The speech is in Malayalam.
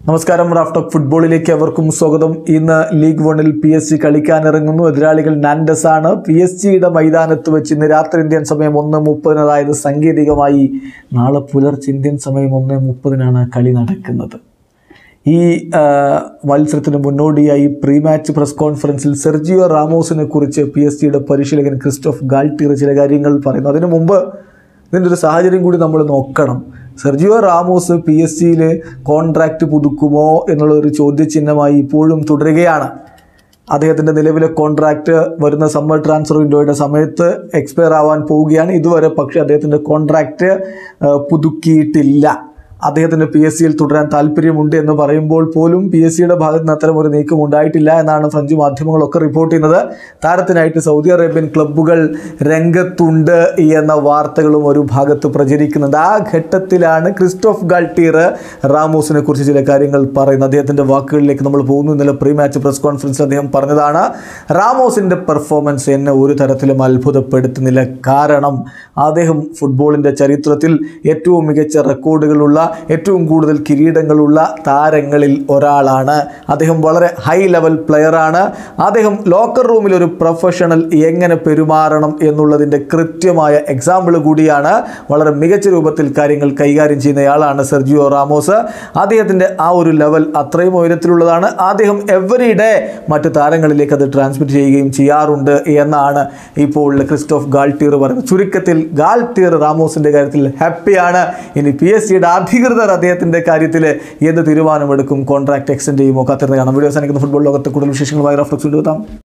നമസ്കാരം റാഫ് ടോക്ക് ഫുട്ബോളിലേക്ക് അവർക്കും സ്വാഗതം ഇന്ന് ലീഗ് വണിൽ പി എസ് ജി കളിക്കാനിറങ്ങുന്നു എതിരാളികൾ നാൻഡസ് ആണ് പി എസ് ജിയുടെ മൈതാനത്ത് വെച്ച് ഇന്ന് രാത്രി ഇന്ത്യൻ സമയം ഒന്ന് മുപ്പതിന് അതായത് സാങ്കേതികമായി നാളെ പുലർച്ചെ ഇന്ത്യൻ സമയം ഒന്ന് മുപ്പതിനാണ് കളി നടക്കുന്നത് ഈ ആ, മത്സരത്തിന് മുന്നോടിയായി പ്രീ മാച്ച് പ്രസ് കോൺഫറൻസിൽ സെർജിയോ റാമോസിനെ കുറിച്ച് പി എസ് ജിയുടെ പരിശീലകൻ ക്രിസ്റ്റോഫ് ഗാൾട്ടീർ ചില കാര്യങ്ങൾ പറയുന്നു അതിനു മുമ്പ് ഇതിൻ്റെ ഒരു സാഹചര്യം കൂടി നമ്മൾ നോക്കണം സെർജിയോ റാമോസ് പി എസ് സിയിൽ കോൺട്രാക്റ്റ് പുതുക്കുമോ എന്നുള്ള ഒരു ചോദ്യചിഹ്നമായി ഇപ്പോഴും തുടരുകയാണ് അദ്ദേഹത്തിൻ്റെ നിലവിലെ കോൺട്രാക്റ്റ് വരുന്ന സമ്മർ ട്രാൻസ്ഫർ വിൻഡോയുടെ സമയത്ത് എക്സ്പയർ ആവാൻ പോവുകയാണ് ഇതുവരെ പക്ഷേ അദ്ദേഹത്തിൻ്റെ കോൺട്രാക്റ്റ് പുതുക്കിയിട്ടില്ല അദ്ദേഹത്തിന് പി എസ് സിയിൽ തുടരാൻ താല്പര്യമുണ്ട് എന്ന് പറയുമ്പോൾ പോലും പി എസ് സിയുടെ ഭാഗത്ത് നിന്ന് അത്തരം ഒരു നീക്കം ഉണ്ടായിട്ടില്ല എന്നാണ് ഫ്രഞ്ച് മാധ്യമങ്ങളൊക്കെ റിപ്പോർട്ട് ചെയ്യുന്നത് താരത്തിനായിട്ട് സൗദി അറേബ്യൻ ക്ലബ്ബുകൾ രംഗത്തുണ്ട് എന്ന വാർത്തകളും ഒരു ഭാഗത്ത് പ്രചരിക്കുന്നുണ്ട് ആ ഘട്ടത്തിലാണ് ക്രിസ്റ്റോഫ് ഗാൾട്ടീർ റാമോസിനെ കുറിച്ച് ചില കാര്യങ്ങൾ പറയുന്നത് അദ്ദേഹത്തിൻ്റെ വാക്കുകളിലേക്ക് നമ്മൾ പോകുന്നു ഇന്നലെ പ്രീ മാച്ച് പ്രസ് കോൺഫറൻസിൽ അദ്ദേഹം പറഞ്ഞതാണ് റാമോസിൻ്റെ പെർഫോമൻസ് എന്നെ ഒരു തരത്തിലും അത്ഭുതപ്പെടുത്തുന്നില്ല കാരണം അദ്ദേഹം ഫുട്ബോളിൻ്റെ ചരിത്രത്തിൽ ഏറ്റവും മികച്ച റെക്കോർഡുകളുള്ള ഏറ്റവും കൂടുതൽ കിരീടങ്ങളുള്ള താരങ്ങളിൽ ഒരാളാണ് അദ്ദേഹം വളരെ ഹൈ ലെവൽ പ്ലെയറാണ് അദ്ദേഹം ലോക്കർ റൂമിൽ ഒരു പ്രൊഫഷണൽ എങ്ങനെ പെരുമാറണം എന്നുള്ളതിൻ്റെ കൃത്യമായ എക്സാമ്പിൾ കൂടിയാണ് വളരെ മികച്ച രൂപത്തിൽ കാര്യങ്ങൾ കൈകാര്യം ചെയ്യുന്നയാളാണ് സെർജിയോ റാമോസ് അദ്ദേഹത്തിൻ്റെ ആ ഒരു ലെവൽ അത്രയും ഉയരത്തിലുള്ളതാണ് അദ്ദേഹം എവറി ഡേ മറ്റ് താരങ്ങളിലേക്ക് അത് ട്രാൻസ്മിറ്റ് ചെയ്യുകയും ചെയ്യാറുണ്ട് എന്നാണ് ഇപ്പോൾ ക്രിസ്റ്റോഫ് ഗാൾട്ടീർ പറയുന്നത് ചുരുക്കത്തിൽ ഗാൾട്ടീർ റാമോസിൻ്റെ കാര്യത്തിൽ ഹാപ്പിയാണ് ഇനി പി എസ് സിയുടെ അധികൃതർ അദ്ദേഹത്തിൻ്റെ കാര്യത്തിൽ എന്ത് തീരുമാനമെടുക്കും കോൺട്രാക്ട് എക്സ്റ്റെൻഡ് ചെയ്യുമോ കാത്തിരുന്ന് കാണാം വീഡിയോ അവസാനിക്കുന്ന ഫുട്ബോൾ ലോകത്തെ കൂടുതൽ വിശേഷങ്ങളുമായി റഫ്ലക്സ് കൊണ്ടുവെത്താം